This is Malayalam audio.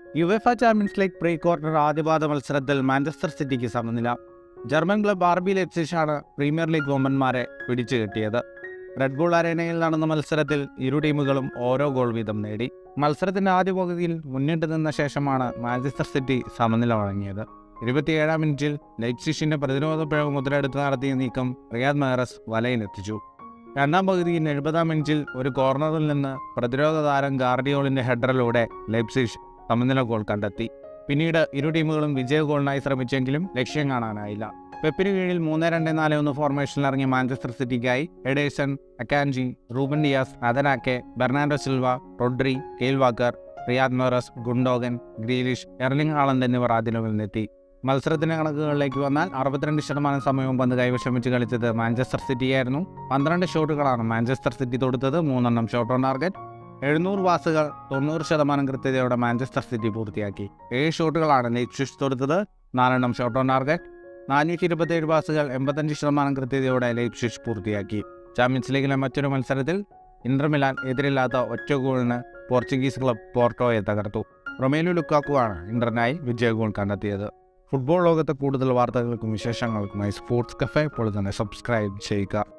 UEFA Champions League pre quarter ആദ്യപാദ മത്സരത്തിൽ മാഞ്ചസ്റ്റർ സിറ്റിക്ക് സമനില ജർമ്മൻ ക്ലബ് ആർ ബി ലെപ്സിഷാണ് പ്രീമിയർ ലീഗ് വമ്പന്മാരെ പിടിച്ചു കെട്ടിയത് റെഡ് ബുൾ അരേനയിൽ നടന്ന മത്സരത്തിൽ ഇരു ടീമുകളും ഓരോ ഗോൾ വീതം നേടി മത്സരത്തിന്റെ ആദ്യ പകുതിയിൽ മുന്നിട്ട് നിന്ന ശേഷമാണ് മാഞ്ചസ്റ്റർ സിറ്റി സമനില വഴങ്ങിയത് ഇരുപത്തിയേഴാം മിനിറ്റിൽ ലൈപ്സിഷിന്റെ പ്രതിരോധ പിഴവ് മുതലെടുത്ത് നടത്തിയ നീക്കം റിയാദ് മെഹറസ് വലയിലെത്തിച്ചു രണ്ടാം പകുതിയിൽ എഴുപതാം മിനിറ്റിൽ ഒരു കോർണറിൽ നിന്ന് പ്രതിരോധ താരം ഗാർഡിയോളിന്റെ ഹെഡറിലൂടെ ലൈപ്സിഷ് സമനില ഗോൾ കണ്ടെത്തി പിന്നീട് ഇരു ടീമുകളും വിജയ ഗോളിനായി ശ്രമിച്ചെങ്കിലും ലക്ഷ്യം കാണാനായില്ല പെപ്പിന് കീഴിൽ മൂന്ന് രണ്ട് നാല് ഒന്ന് ഫോർമേഷനിൽ ഇറങ്ങിയ മാഞ്ചസ്റ്റർ സിറ്റിക്കായി Ederson Akanji Ruben Dias Nathan Ake Bernardo Silva Rodri Kyle Walker Riyad Mahrez Gundogan Grealish Erling Haaland എന്നിവർ ആദ്യനിലെത്തി മത്സരത്തിന്റെ കണക്കുകളിലേക്ക് വന്നാൽ അറുപത്തിരണ്ട് ശതമാനം സമയവും പന്ത് കൈവശം വെച്ച് കളിച്ചത് മാഞ്ചസ്റ്റർ സിറ്റിയായിരുന്നു പന്ത്രണ്ട് ഷോട്ടുകളാണ് മാഞ്ചസ്റ്റർ സിറ്റി തൊടുത്തത് മൂന്നെണ്ണം ഷോട്ട് ഓൺ ടാർഗറ്റ് എഴുന്നൂറ് പാസുകൾ തൊണ്ണൂറ് ശതമാനം കൃത്യതയോടെ മാഞ്ചസ്റ്റർ സിറ്റി പൂർത്തിയാക്കി ഏഴ് ഷോട്ടുകളാണ് ലൈപ്സിഷ് തൊടുത്തത് നാലെണ്ണം ഷോട്ട് ഓൺ ടാർഗറ്റ് നാനൂറ്റി ഇരുപത്തിയേഴ് പാസുകൾ എൺപത്തഞ്ച് ശതമാനം കൃത്യതയോടെ ലൈപ്സിഷ് പൂർത്തിയാക്കി ചാമ്പ്യൻസ് ലീഗിലെ മറ്റൊരു മത്സരത്തിൽ ഇന്റർ മിലാൻ എതിരില്ലാത്ത ഒറ്റ ഗോളിന് പോർച്ചുഗീസ് ക്ലബ് പോർട്ടോയെ തകർത്തു റൊമേലു ലുക്കാക്കുവാണ് ഇന്ററിനായി വിജയ ഗോൾ കണ്ടെത്തിയത് ഫുട്ബോൾ ലോകത്തെ കൂടുതൽ വാർത്തകൾക്കും വിശേഷങ്ങൾക്കുമായി സ്പോർട്സ് കഫേ ഇപ്പോൾ തന്നെ സബ്സ്ക്രൈബ് ചെയ്യുക